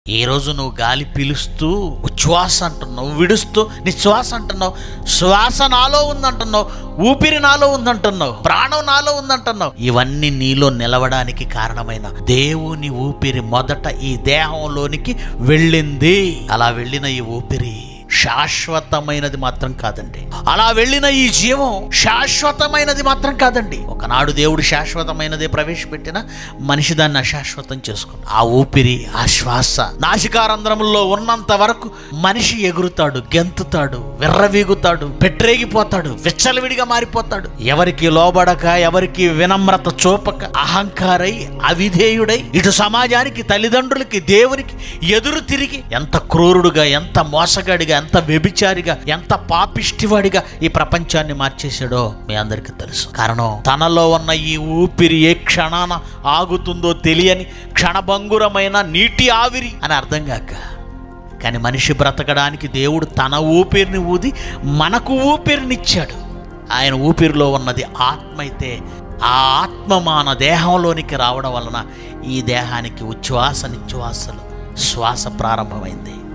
ఈ రోజు నువ్వు గాలి పీలుస్తూ ఉచ్ఛ్వాస అంటున్నావు విడుస్తూ నిశ్వాస అంటున్నావు శ్వాస నాలో ఉందంటున్నావు ఊపిరి నాలో ఉందంటున్నావు ప్రాణం నాలో ఉందంటున్నావు ఇవన్నీ నీలో నిలవడానికి కారణమైన దేవుని ఊపిరి మొదట ఈ దేహంలోనికి వెళ్ళింది అలా వెళ్ళిన ఈ ఊపిరి శాశ్వతమైనది మాత్రం కాదండి అలా వెళ్ళిన ఈ జీవం శాశ్వతమైనది మాత్రం కాదండి ఒకనాడు దేవుడు శాశ్వతమైనదే ప్రవేశపెట్టిన మనిషి దాన్ని అశాశ్వతం చేసుకున్నాడు ఆ ఊపిరి ఆ శ్వాస నాసికారంధ్రములో ఉన్నంత వరకు మనిషి ఎగురుతాడు గెంతుతాడు విర్రవీగుతాడు పెట్టరేగిపోతాడు విచ్చలవిడిగా మారిపోతాడు ఎవరికి లోబడక ఎవరికి వినమ్రత చూపక అహంకారై అవిధేయుడై ఇటు సమాజానికి తల్లిదండ్రులకి దేవునికి ఎదురు తిరిగి ఎంత క్రూరుడుగా ఎంత మోసగాడిగా ఎంత వ్యభిచారిగా ఎంత పాపిష్టివాడిగా ఈ ప్రపంచాన్ని మార్చేశాడో మీ అందరికీ తెలుసు కారణం తనలో ఉన్న ఈ ఊపిరి ఏ క్షణాన ఆగుతుందో తెలియని క్షణభంగురమైన నీటి ఆవిరి అని అర్థం కాక కానీ మనిషి బ్రతకడానికి దేవుడు తన ఊపిరిని ఊది మనకు ఊపిరినిచ్చాడు ఆయన ఊపిరిలో ఉన్నది ఆత్మ అయితే ఆ ఆత్మ మన దేహంలోనికి రావడం వలన ఈ దేహానికి ఉచ్ఛ్వాస నిశ్వాసలు శ్వాస ప్రారంభమైంది